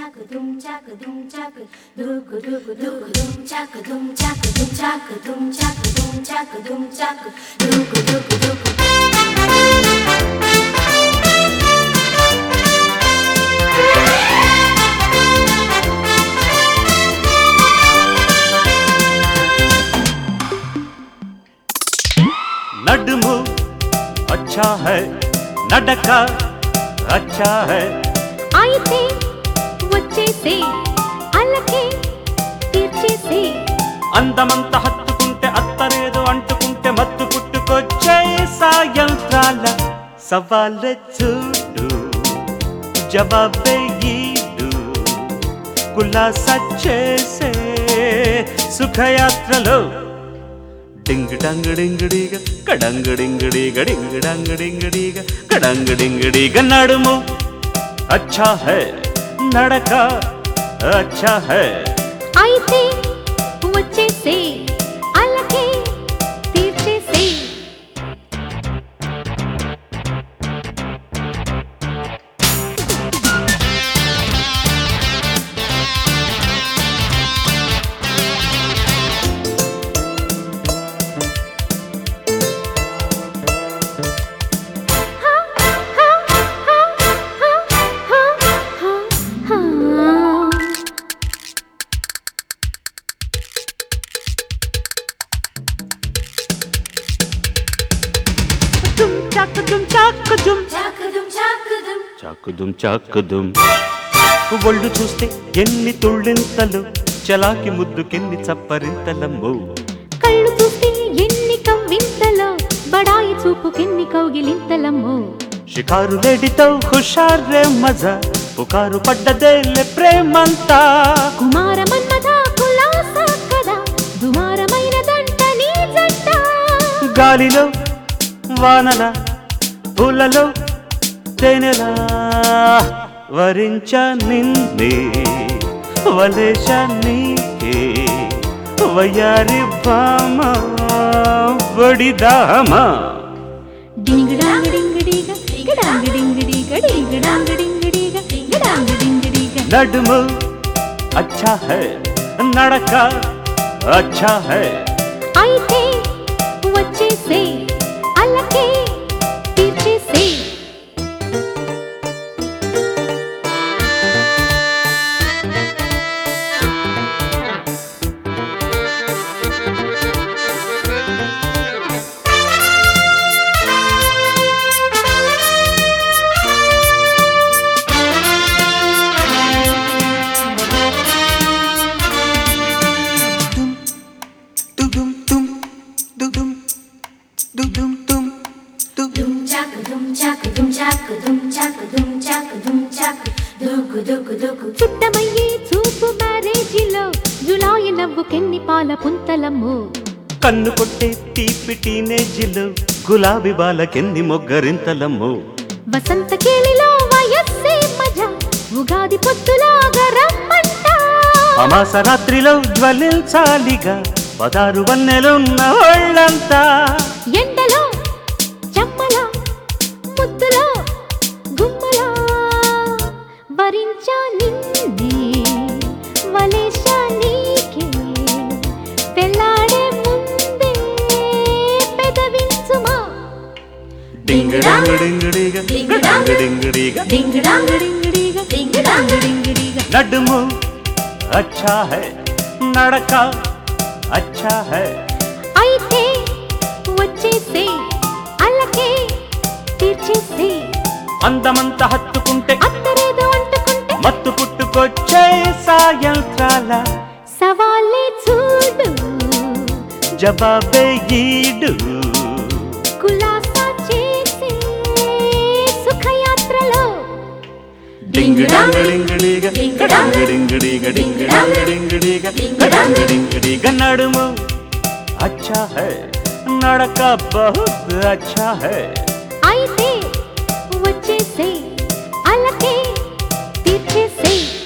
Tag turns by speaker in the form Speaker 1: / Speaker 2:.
Speaker 1: chaka dum chaka dum chaka duku duku duku dum chaka dum chaka dum chaka dum chaka dum chaka dum chaka duku duku duku
Speaker 2: నడుము అచ్చా high నడక అచ్చా high
Speaker 3: అయితే వచ్చేసే అల్లకే తీర్చేసే
Speaker 2: అందమంత హత్తుకుంటే అత్తరేదో అంటుకుంటే మత్తు పుట్టుకొచ్చే సాయంత్రాల సవాళ్ళ చూడు జవాబే ఈడు కులాస చేసే సుఖయాత్రలో డింగ్ డంగ్ డింగ్ డీగ కడంగ్ డింగ్ డీగ డింగ్ డంగ్ డింగ్ డీగ కడంగ్ డింగ్ డీగ నడుము అచ్చా హై నడక అచ్చా హై
Speaker 3: అయితే వచ్చేసే అల్లకే తీర్చేసే
Speaker 2: దుమ్ చాకుదుమ్ చాకుదుమ్
Speaker 1: chaka dum chaka dum
Speaker 2: చాకుదుమ్ చాకుదుమ్ ఒళ్ళు చూస్తే ఎన్ని తుళ్ళింతలు చలాకి ముద్దుకెన్ని చప్పరింతలమ్మో
Speaker 3: కళ్ళు చూస్తే ఎన్ని కవ్వింతలో బడాయి చూపుకెన్ని కౌగిలింతలమ్మో
Speaker 2: షికారు లేడితో హుషారే మజా పుకారు పడ్డదేలే ప్రేమంతా
Speaker 3: కుమార మన్మథ కులాస కదా దుమారమైన దంట నీ జంట
Speaker 2: గాలిలో వానల పూలలో తేనెలా వరించ నిన్నే వలేశ నీకే వయారి భామ వడిదామా
Speaker 3: డింగ్ డాంగ్ డింగ్ డీగ డింగ్ డాంగ్ డింగ్ డీగ డింగ్ డాంగ్ డింగ్ డీగ డింగ్ డాంగ్ డింగ్ డీగ
Speaker 2: నడుము అచ్చా హై నడక అచ్చా హై
Speaker 3: అయితే వచ్చేసే అల్లకే తీర్చేసే
Speaker 1: dum chaka dum chaka dum chaka dum chaka dum chaka dum chaka duku duku duku
Speaker 3: చుట్టమయ్యే చూపు మ్యారేజీలో జులాయి నవ్వుకెన్ని పాల పుంతలమ్ము
Speaker 2: కన్ను కొట్టే తీపి టీనేజిలో గులాబీ బాలకెన్ని మొగ్గరింతలమ్మో
Speaker 3: వసంత కేళిలో వయస్సే మజా ఉగాది పొత్తులాగా రమ్మంట
Speaker 2: అమాస రాత్రిలో జ్వలించాలిగా పదారు వన్నెలున్న వాళ్ళంతా
Speaker 3: ఎండలో చెమ్మల ముద్దులో గుమ్మలా వరించా నిన్నే వలేశా నీకే పెళ్ళాడే ముందే పెదవించుమా
Speaker 2: డింగ్ డాంగ్ డింగ్ డీగ డింగ్ డింగ్ డీగ
Speaker 1: ding dang
Speaker 3: డింగిడిగ
Speaker 1: ding dang
Speaker 3: డింగిడిగ
Speaker 2: నడుము అచ్చా హై నడక అచ్చా హై
Speaker 3: అయితే వచ్చేసే అల్లకే తీర్చేసే
Speaker 2: అందమంత హత్తుకుంటే
Speaker 3: అత్తరేదో అంటుకుంటే
Speaker 2: మత్తు పుట్టుకొచ్చే సాయంత్రాల
Speaker 3: సవాళ్ళే చూడు
Speaker 2: జవాబే ఈడు
Speaker 3: కులాసా చేసే సుఖయాత్రలో
Speaker 2: డింగ్ డాంగ్ డింగ్ డీగ డింగ్ డింగ్ డీగ డింగ్ డాంగ్ డింగ్ డీగ డింగ్ డింగ్ డీగ నడుము అచ్చా హై నడక బహుత్ అచ్చా హై
Speaker 3: అయితే వచ్చేసే అల్లకే తీర్చేసే